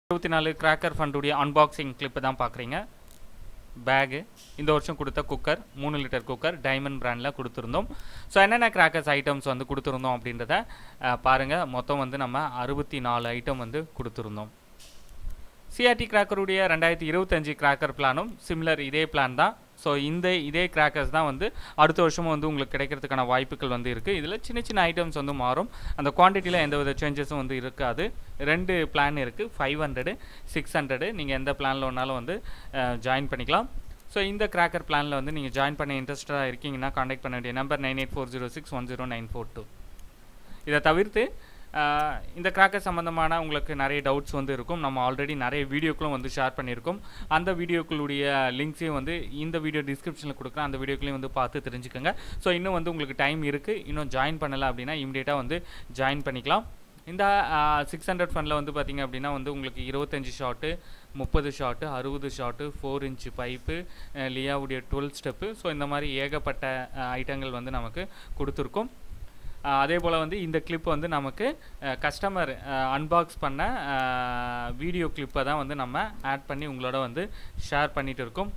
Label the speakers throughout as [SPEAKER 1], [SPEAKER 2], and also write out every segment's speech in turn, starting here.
[SPEAKER 1] இருபத்தி நாலு cracker ஃபண்டுடைய unboxing clip தான் பார்க்குறீங்க பேகு இந்த வருஷம் கொடுத்த குக்கர் மூணு லிட்டர் குக்கர் டைமண்ட் பிராண்டில் கொடுத்துருந்தோம் ஸோ என்னென்ன கிராக்கர்ஸ் ஐட்டம்ஸ் வந்து கொடுத்துருந்தோம் அப்படின்றத பாருங்கள் மொத்தம் வந்து நம்ம அறுபத்தி நாலு ஐட்டம் வந்து கொடுத்துருந்தோம் சிஆர்டி கிராக்கருடைய ரெண்டாயிரத்தி இருபத்தஞ்சி கிராக்கர் பிளானும் சிமிலர் இதே பிளான் தான் ஸோ இந்த இதே கிராக்கர்ஸ் தான் வந்து அடுத்த வருஷமும் வந்து உங்களுக்கு கிடைக்கிறதுக்கான வாய்ப்புகள் வந்து இருக்குது இதில் சின்ன சின்ன ஐட்டம்ஸ் வந்து மாறும் அந்த குவான்டிட்டியில் எந்த வித சேஞ்சஸும் வந்து இருக்காது ரெண்டு பிளான் இருக்குது ஃபைவ் ஹண்ட்ரடு சிக்ஸ் ஹண்ட்ரடு நீங்கள் எந்த பிளானில் ஒன்றாலும் வந்து ஜாயின் பண்ணிக்கலாம் ஸோ இந்த கிராக்கர் பிளானில் வந்து நீங்கள் ஜாயின் பண்ண இன்ட்ரெஸ்டடாக இருக்கீங்கன்னா காண்டாக்ட் பண்ண வேண்டிய number nine eight four zero six one zero nine four two இதை தவிர்த்து இந்த கிராக்கர் சம்மந்தமான உங்களுக்கு நிறைய டவுட்ஸ் வந்து இருக்கும் நம்ம ஆல்ரெடி நிறைய வீடியோக்களும் வந்து ஷேர் பண்ணியிருக்கோம் அந்த வீடியோக்களுடைய லிங்க்ஸையும் வந்து இந்த வீடியோ டிஸ்கிரிப்ஷனில் கொடுக்குறேன் அந்த வீடியோக்களையும் வந்து பார்த்து தெரிஞ்சுக்கோங்க ஸோ இன்னும் வந்து உங்களுக்கு டைம் இருக்குது இன்னும் ஜாயின் பண்ணலை அப்படின்னா இமீடியட்டாக வந்து ஜாயின் பண்ணிக்கலாம் இந்த சிக்ஸ் ஹண்ட்ரட் ஃபண்டில் வந்து பார்த்திங்க அப்படின்னா வந்து உங்களுக்கு இருபத்தஞ்சி ஷாட்டு முப்பது ஷாட்டு அறுபது ஷாட்டு ஃபோர் இன்ச்சு பைப்பு லியாவுடைய டுவெல் ஸ்டெப்பு ஸோ இந்த மாதிரி ஏகப்பட்ட ஐட்டங்கள் வந்து நமக்கு கொடுத்துருக்கோம் அதே போல் வந்து இந்த கிளிப் வந்து நமக்கு கஸ்டமர் அன்பாக்ஸ் பண்ண வீடியோ கிளிப்பை தான் வந்து நம்ம ஆட் பண்ணி உங்களோட வந்து ஷேர் பண்ணிகிட்டு இருக்கோம்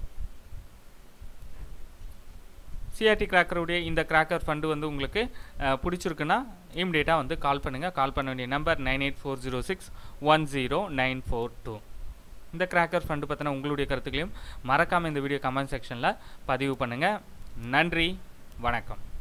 [SPEAKER 1] சிஆர்டி கிராக்கருடைய இந்த கிராக்கர் ஃபண்டு வந்து உங்களுக்கு பிடிச்சிருக்குன்னா இம்மிடியேட்டாக வந்து கால் பண்ணுங்கள் கால் பண்ண வேண்டிய number nine eight four zero six one zero nine four two இந்த கிராக்கர் ஃபண்டு பற்றின உங்களுடைய கருத்துக்களையும் மறக்காமல் இந்த வீடியோ கமெண்ட் செக்ஷனில் பதிவு பண்ணுங்கள் நன்றி வணக்கம்